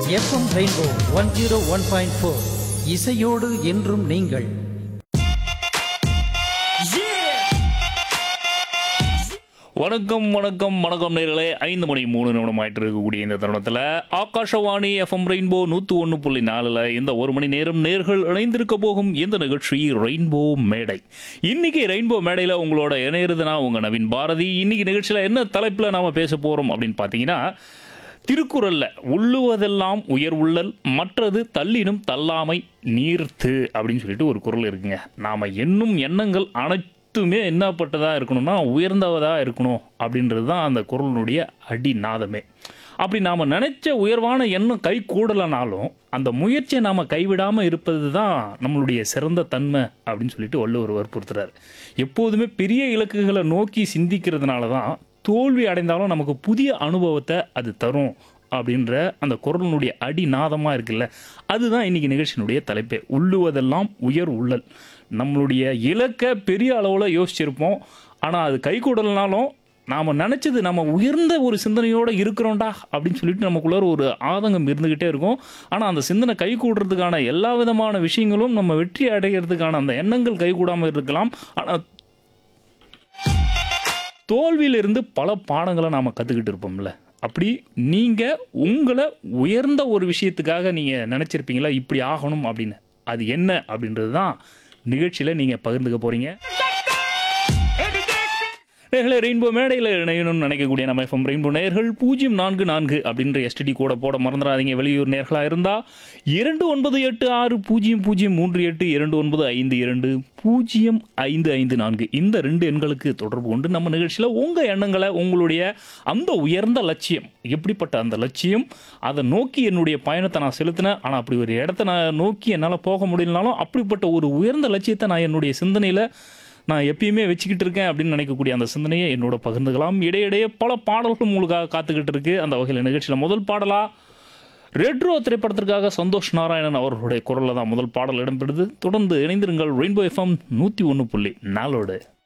FM Rainbow one zero one point four இசையோடு என்றும் நீங்கள் வணக்கம் வணக்கம் வணக்கம் நேர்களே ஐந்து மணி மூணு நிமிடம் ஆயிட்டு இருக்கக்கூடிய இந்த தருணத்தில் ஆகாஷவாணி எஃப்எம் ரெயின்போ நூற்று ஒன்று புள்ளி நாலில் இந்த ஒரு மணி நேரம் நேர்கள் இணைந்திருக்க போகும் இந்த நிகழ்ச்சி ரெயின்போ மேடை இன்னைக்கு ரெயின்போ மேடையில் உங்களோட இணையிறதுனா உங்கள் நவீன் பாரதி இன்னைக்கு நிகழ்ச்சியில் என்ன தலைப்பில் நாம் பேச போகிறோம் அப்படின்னு பார்த்தீங்கன்னா திருக்குறள்ல உள்ளுவதெல்லாம் உயர் உள்ளல் மற்றது தள்ளினும் தள்ளாமை நீர்த்து அப்படின்னு சொல்லிட்டு ஒரு குறள் இருக்குங்க நாம எண்ணும் எண்ணங்கள் அனைத்துமே என்னப்பட்டதா இருக்கணும்னா உயர்ந்தவதா இருக்கணும் அப்படின்றது தான் அந்த குறளினுடைய அடிநாதமே அப்படி நாம் நினைச்ச உயர்வான எண்ணம் கை கூடலைனாலும் அந்த முயற்சியை நாம் கைவிடாமல் இருப்பது தான் நம்மளுடைய சிறந்த தன்மை அப்படின்னு சொல்லிட்டு வள்ளுவர் வற்புறுத்துறாரு எப்போதுமே பெரிய இலக்குகளை நோக்கி சிந்திக்கிறதுனால தான் தோல்வி அடைந்தாலும் நமக்கு புதிய அனுபவத்தை அது தரும் அப்படின்ற அந்த குரலினுடைய அடிநாதமாக இருக்குல்ல அதுதான் இன்னைக்கு நிகழ்ச்சியினுடைய தலைப்பே உள்ளுவதெல்லாம் உயர் உள்ளல் நம்மளுடைய இலக்கை பெரிய அளவில் யோசிச்சிருப்போம் ஆனால் அது கை கூடலனாலும் நாம் நினச்சது நம்ம உயர்ந்த ஒரு சிந்தனையோடு இருக்கிறோம்டா அப்படின்னு சொல்லிட்டு நமக்குள்ளார ஒரு ஆதங்கம் இருந்துக்கிட்டே இருக்கும் ஆனால் அந்த சிந்தனை கை கூடுறதுக்கான எல்லா விதமான விஷயங்களும் நம்ம வெற்றி அடைகிறதுக்கான அந்த எண்ணங்கள் கை கூடாமல் இருக்கலாம் ஆனால் தோல்வியிலிருந்து பல பாடங்களை நாம் கற்றுக்கிட்டு இருப்போம்ல அப்படி நீங்கள் உங்களை உயர்ந்த ஒரு விஷயத்துக்காக நீங்கள் நினச்சிருப்பீங்களா இப்படி ஆகணும் அப்படின்னு அது என்ன அப்படின்றது தான் நிகழ்ச்சியில் நீங்கள் பகிர்ந்துக்க போகிறீங்க நேர்களே ரெயின்போ மேடையில் இணையணும்னு நினைக்கக்கூடிய நம்ம எஃப்எம் ரெயின்போ நேர்கள் பூஜ்ஜியம் நான்கு நான்கு அப்படின்ற எஸ்டிடி கூட போட மறந்துடாதீங்க வெளியூர் நேர்களாக இருந்தால் இரண்டு ஒன்பது எட்டு ஆறு பூஜ்ஜியம் பூஜ்ஜியம் மூன்று எட்டு இரண்டு ஒன்பது ஐந்து இரண்டு பூஜ்ஜியம் ஐந்து ஐந்து நான்கு இந்த ரெண்டு எண்களுக்கு தொடர்பு கொண்டு நம்ம நிகழ்ச்சியில் உங்கள் எண்ணங்களை உங்களுடைய அந்த உயர்ந்த லட்சியம் எப்படிப்பட்ட அந்த லட்சியம் அதை நோக்கி என்னுடைய பயணத்தை நான் செலுத்தினேன் ஆனால் அப்படி ஒரு இடத்த நான் நோக்கி என்னால் போக முடியலனாலும் அப்படிப்பட்ட ஒரு உயர்ந்த லட்சியத்தை நான் என்னுடைய சிந்தனையில் நான் எப்பயுமே வச்சுக்கிட்டு இருக்கேன் அப்படின்னு நினைக்கக்கூடிய அந்த சிந்தனையை என்னோட பகிர்ந்துக்கலாம் இடையிடையே பல பாடல்கள் உங்களுக்காக காத்துக்கிட்டு இருக்கு அந்த வகையில் நிகழ்ச்சியில் முதல் பாடலா ரெட்ரோ திரைப்படத்திற்காக சந்தோஷ் நாராயணன் அவர்களுடைய குரலில் தான் முதல் பாடல் இடம்பெறுது தொடர்ந்து இணைந்திருங்கள் ரெயின்போ எஃப்எம் நூற்றி ஒன்று புள்ளி நாளோடு